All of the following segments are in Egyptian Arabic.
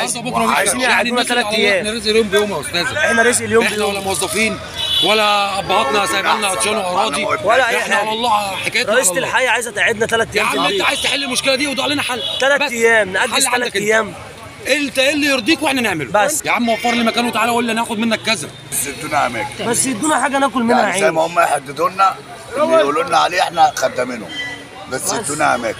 عايز النهارده بكره عايزين نفطر. يعني يقعدونا الناس اللي ثلاث على الله ايام احنا رزق اليوم بيوم يا استاذه احنا رزق اليوم احنا ولا بيوم موظفين ولا ابهاتنا سايبين لنا عطشان واراضي ولا أي احنا حاجة. على الله حكايتنا رئيسة على الله. الحي عايزه تقعدنا ثلاث يا ايام في عم انت البيت عايز تحل المشكله دي وضع لنا حل ثلاث بس. ايام نقدس الحل عندك ثلاث انت. ايام انت ايه اللي يرضيك واحنا نعمله بس. يا عم وفر لي مكان وتعالى قول لي ناخد منك كذا بس ادونا اماكن بس يدونا حاجه ناكل منها يعني زي عين ما هم يحددوا لنا اللي يقولوا لنا عليه احنا خدامينهم بس ادونا اماكن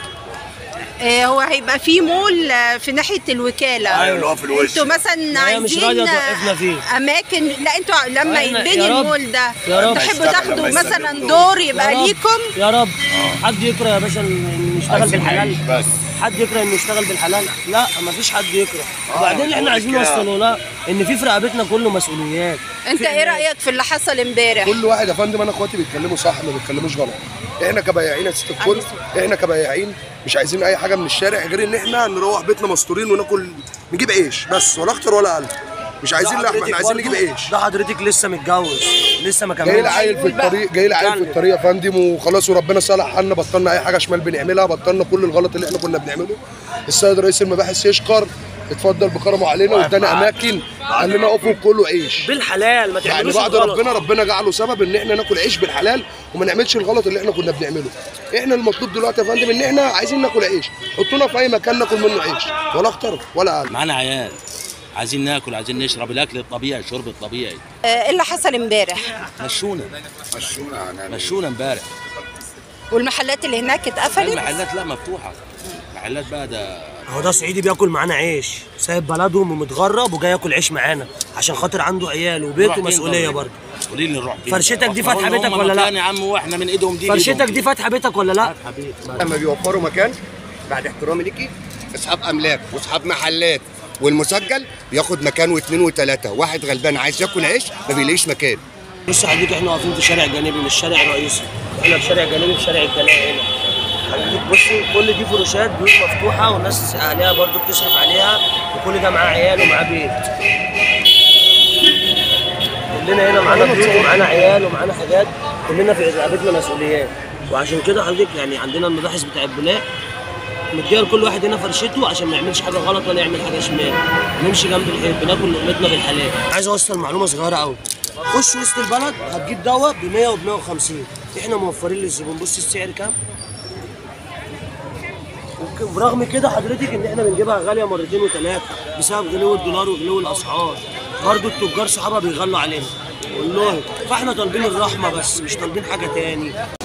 آه، هو هيبقى في مول آه، في ناحيه الوكاله ايوه اللي هو في الوش انتوا مثلا هي مش عايزين راضية توقفنا فيه. آه، اماكن لا انتوا لما إحنا- يتبني يا رب- المول ده يا رب. تحبوا يشتغل تاخدوا لما مثلا يستلم دور يا يبقى رب- ليكم يا رب حد يكره يا باشا إن نشتغل عايزين بالحلال نعيش بس. حد يكره انه يشتغل بالحلال لا مفيش حد يكره وبعدين اللي احنا عايزين بقول لك نوصله لا ان في في رقبتنا كله مسؤوليات انت ايه رايك في اللي حصل امبارح كل واحد يا فندم انا اخواتي بيتكلموا صح ما بيتكلموش غلط احنا كبياعين يا ست الكل احنا كبياعين مش عايزين اي حاجه من الشارع غير ان احنا نروح بيتنا مستورين وناكل نجيب عيش بس ولا اكتر ولا اقل مش عايزين ده لحمه حضرتك احنا عايزين نجيب برضو- عيش ده حضرتك لسه متجوز لسه ما جاي كملش لي عيل في الطريق جاي لي عيل في يعني. الطريق يا فندم وخلاص وربنا صلح حالنا بطلنا اي حاجه شمال بنعملها بطلنا كل الغلط اللي احنا كنا بنعمله السيد رئيس المباحث يشكر اتفضل بكرمه علينا وادانا اماكن قال لنا اقفوا كلوا عيش بالحلال ما يعني تعملوش بعد الغلط. ربنا ربنا جعله سبب ان احنا ناكل عيش بالحلال وما نعملش الغلط اللي احنا كنا بنعمله احنا المطلوب دلوقتي يا فندم ان احنا عايزين ناكل عيش حطونا في اي مكان ناكل منه عيش ولا اكتر ولا اقل معانا عيال عايزين ناكل عايزين نشرب الاكل الطبيعي الشرب الطبيعي آه، ايه اللي حصل امبارح مشونا مشونا هنعمل مشونا امبارح والمحلات اللي هناك اتقفلت المحلات لا مفتوحه محلات بقى ده هو ده صعيدي بياكل معانا عيش سايب بلدهم ومتغرب وجاي ياكل عيش معانا عشان خاطر عنده عيال وبيت نروح فين ومسؤوليه طب؟ برضه قولي لي نروح فين فرشتك دي فاتحة وفروا لنا بيتك هم ولا لا؟ مكان يا عم واحنا من ايدهم دي فرشتك لإيدهم دي فاتحه بيتك ولا لا؟ فاتحة بيت. لما بيوفروا مكان بعد احترامي ليكي اصحاب املاك واصحاب محلات والمسجل بياخد مكان واثنين وثلاثه واحد غلبان عايز ياكل عيش ما بيلاقيش مكان بص حضرتك احنا واقفين في شارع جانبي مش شارع رئيسي احنا في شارع جانبي في شارع الجلاء هنا حضرتك بصي كل دي فروشات بيوت مفتوحه والناس اهلها برضو بتصرف عليها وكل ده معاه عيال ومعاه بيت كلنا هنا معانا بيوت ومعانا عيال ومعانا حاجات كلنا في رقبتنا مسؤوليات وعشان كده حضرتك يعني عندنا المباحث بتاع البناء مديها لكل واحد هنا فرشته عشان ما يعملش حاجه غلط ولا يعمل حاجه شمال نمشي جنب الحيط بناكل لقمتنا بالحلال عايز اوصل معلومه صغيره قوي خش وسط البلد هتجيب دواء ب 100 وب 150 احنا موفرين للزبون بص السعر كام وك- برغم كده حضرتك ان احنا بنجيبها غاليه مرتين وثلاثه بسبب غلو الدولار وغلو الاسعار برضو التجار صحابها بيغلوا علينا والله فاحنا طالبين الرحمه بس مش طالبين حاجه تاني